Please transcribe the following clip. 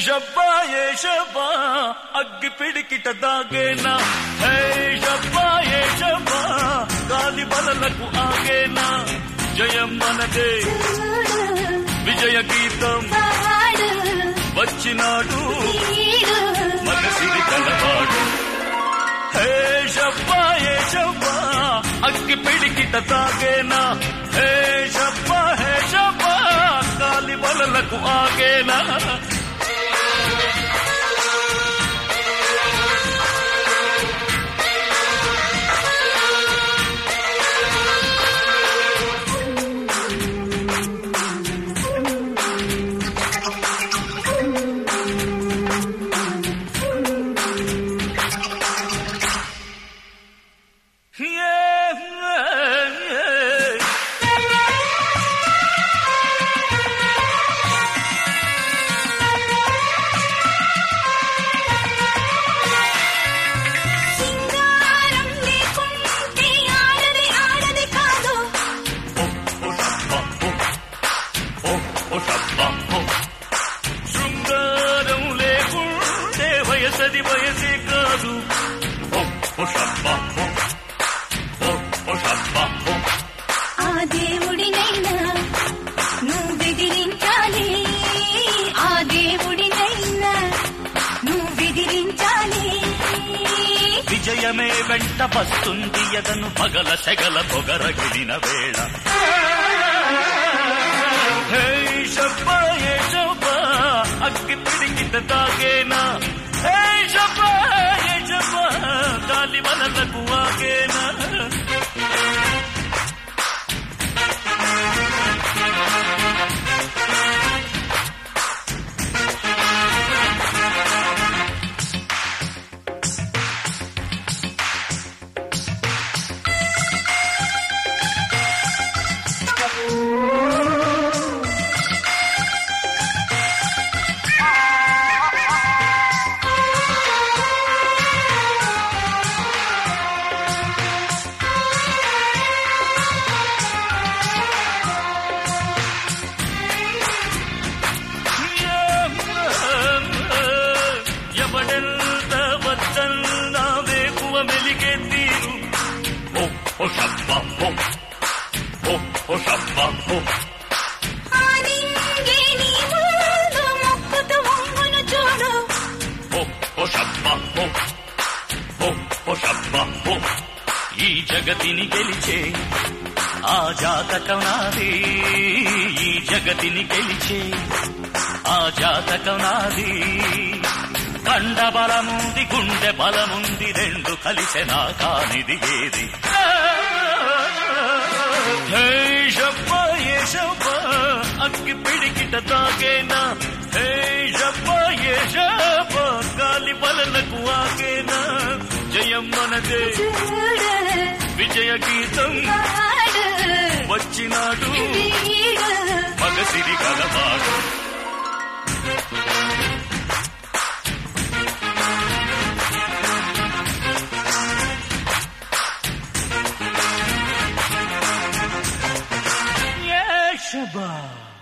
షబ్బా ఏ షబ్బా అగ్గి పిడికిట దాగేనా హే షబ్బా ఏ షబ్బా గాలి బలలకు ఆగేనా జయం మనదే విజయ గీతం వచ్చినాడు మనసిరి కలవాడు హే షబ్బా ఏ షబ్బా అగ్గి పిడికిట తాగేనా హే షబ్బా హే షబ్బా గాలి బలలకు ఆగేనా Yeah, yeah, yeah. సింగారం లేకుంటే ఆడది ఆడది కాదు శృంగారం లేకుంటే వయసది వయసే కాదు ఆ దేవుడినైనా నువ్వు బెదిరించాలి ఆ దేవుడినైనా నువ్వు బెదిరించాలి విజయమే వెంట వస్తుంది ఎదను పగల సెగల పొగరగిలిన వేళ హే షబ్బా ఏ షబ్బా అగ్గి పిడికిట తాగేనా హే షబ్బా ఏ షబ్బా గాలి వలలకు ఆగేనా ఎవడెంత వద్దన్న వేకువ మెలిగే తీరు ఓ ఓ షబ్బా ఓ ఓ ఓ షబ్బా ఓ ఆ నింగే నీ ముందు మొక్కుతూ వంగును చూడు ఓ ఓ షబ్బా ఓ ఓ ఓ షబ్బా ఓ ఈ జగతిని గెలిచే ఆ జాతకం నాది ఈ జగతిని గెలిచే ఆ జాతకం నాది కండ బలముంది గుండె బలముంది రెండు కలిసే నా కానిది ఏది హే షబ్బా ఏ షబ్బా అగ్గి పిడికిట తాగేనా హే షబ్బా ఏ షబ్బా గాలి బలలకు ఆగేనా జయం మనదే చూడు విజయ గీతం వాడు వచ్చినాడు వీడు మగసిరి కలవాడు Yeah, Shabbat.